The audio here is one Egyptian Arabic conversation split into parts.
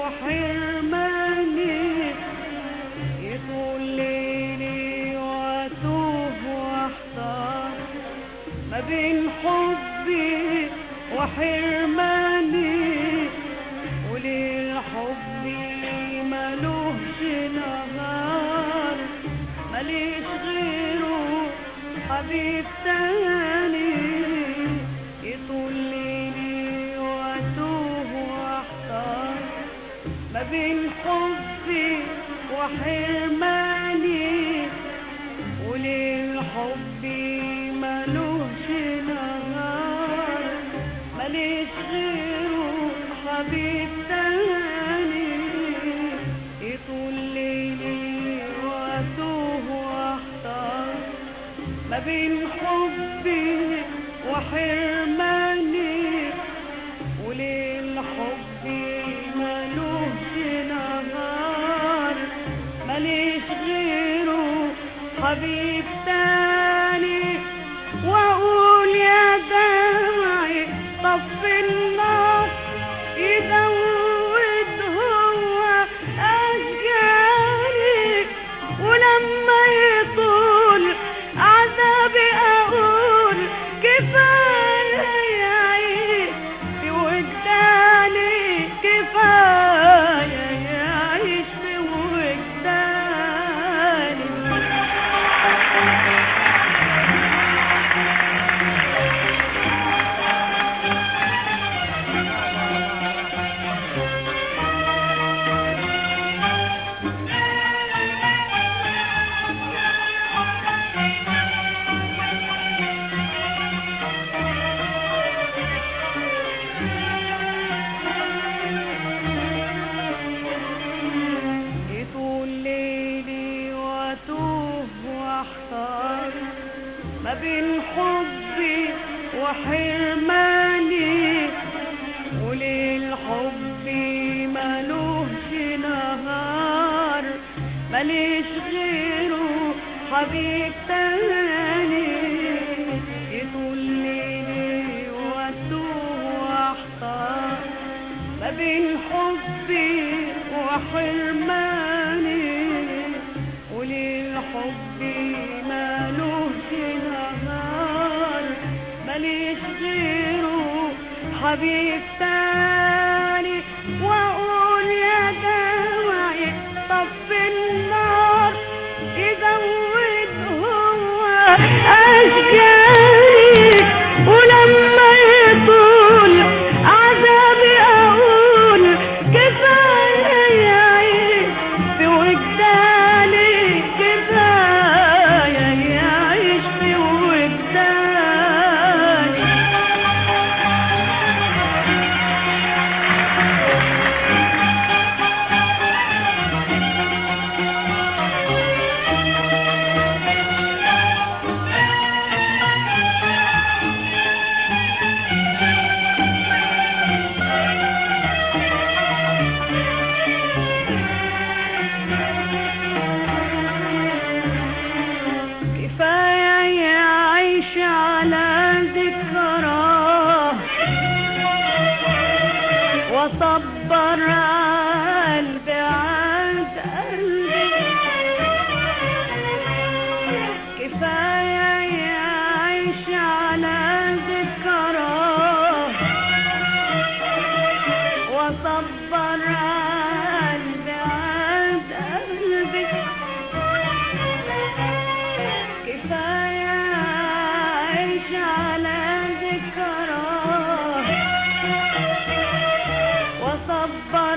وحرماني يطول ليلي واتوه واحتار ما بين حبي وحرماني وليل حبي ملوش نهار ماليش غيره حبيب تاني يطول ليلي واتوه واحتار ما بين حبي وحرماني وليل حبي ملوش نهار ماليش غيره حبيب تاني يطول ليلي واتوه واحتار ما بين حبي وحرماني وليل حبي ملوش نهار ماليش غيره حبيب تاني واقول يا دمعي طف النار يزود هو اشجاري ولما يطول عذابي اقول كفايه يعيش في وجداني كفايه يعيش في وجداني يطول ليلي واتوه واحتار ما بين حبي وحرماني وليل حبي ملوش نهار ماليش غيره حبيب تاني يطول ليلي واتوه واحتار ما بين حبي وحرماني وليل حبي مالوش نهار ماليش غيره حبيب تاني واقول يا دمعي طف النار يزود هو اشجاري ولما يطول عذابي اقول كفايه يعيش في وجداني كفايه يعيش في وجداني كفاية يعيش على ذكراه وصبر قلبي عند قلبي كفاية يعيش على ذكراه وصبر قلبي عند قلبي كفاية عيش على ذكراه وصبر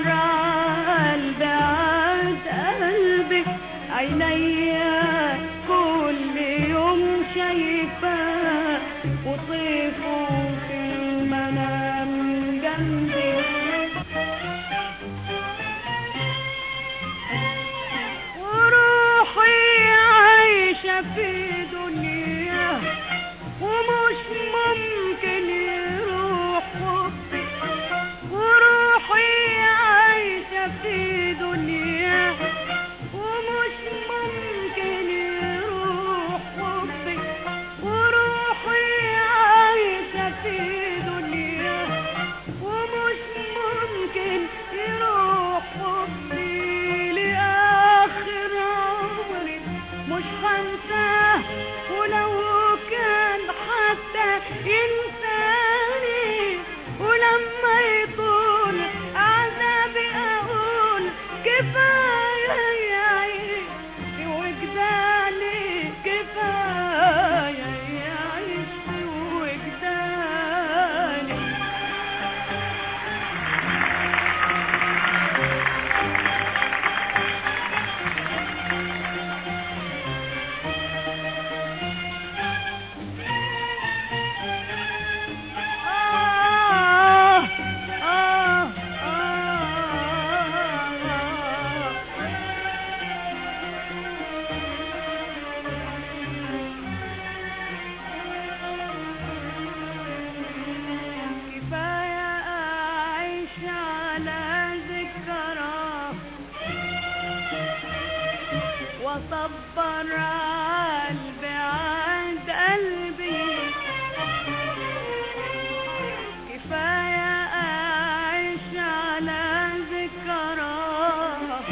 واصبر قلبي عند قلبي كفاية أعيش على ذكراه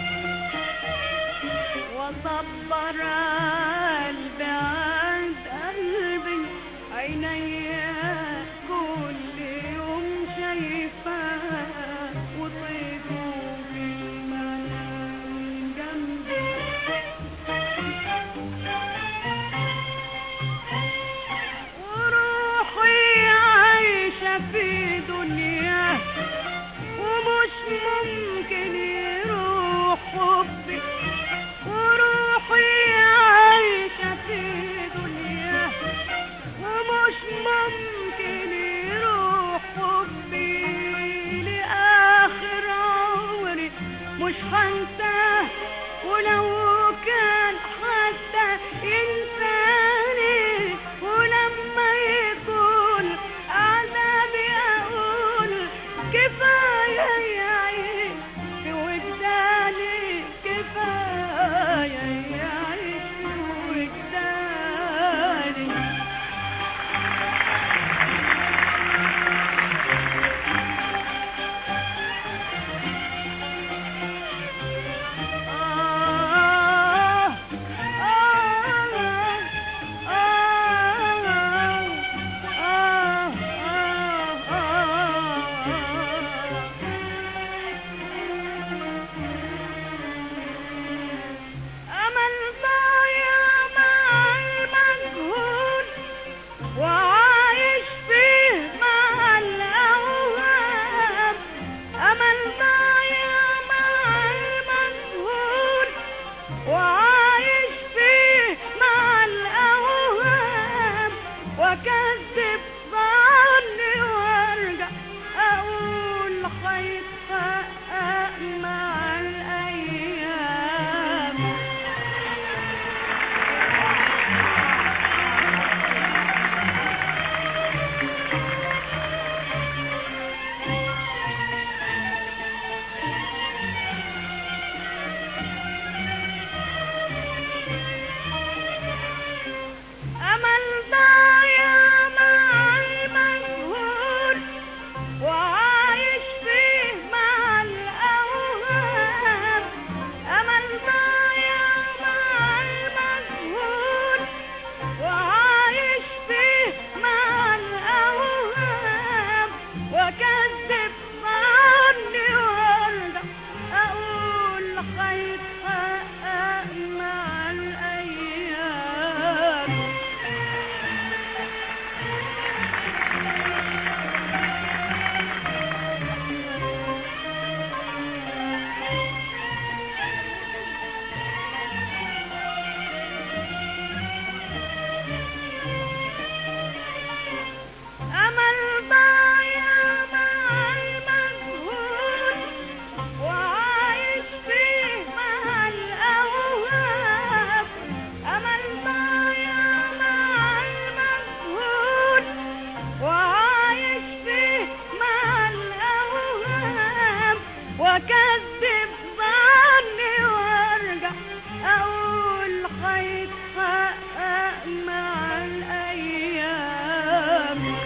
واصبر قلبي عند قلبي عينيا كل يوم شايفاه وطيبه في المنام جنبي وروحي عايشة في دنيا ومش ممكن يروح حبي وروحي عايشة في دنيا ومش ممكن يروح حبي لآخر عمري مش هنساه ولو كان حتى ينساني ولما يكون عذابي أقول كفاية يا عين في وجداني كفاية يا عين في وجداني آه أمل ضايع مع المجهول وعايش فيه مع الأوهام أمل ضايع مع المجهول وعايش فيه مع الأوهام وأكذب ظني وأرجع أقول هيتحقق مع الأيام أمل ضايع مع المجهول وعايش فيه مع الأوهام أمل ضايع مع المجهول وعايش فيه مع الأوهام وأكذب ظني وأرجع أقول هيتحقق مع الأيام أمل ضايع مع المجهول وعايش فيه مع الأوهام أمل ضايع مع المجهول وعايش فيه مع الأوهام وأكذب ظني وأرجع أقول هيتحقق مع الأيام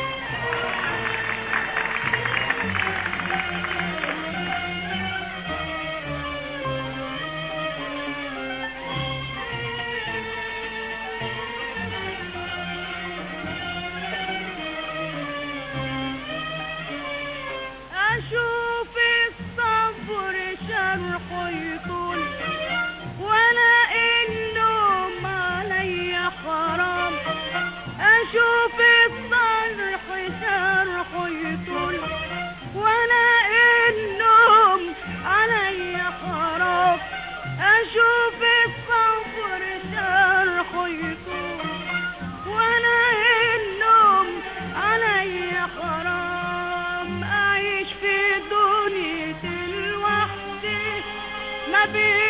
أشوف الصبر شرحه يطول ولا النوم علي حرام أشوف الصرح شرحه يطول ولا النوم علي حرام أشوف الصبر شرحه يطول ولا النوم علي حرام أعيش في دنيا لوحدي ما بين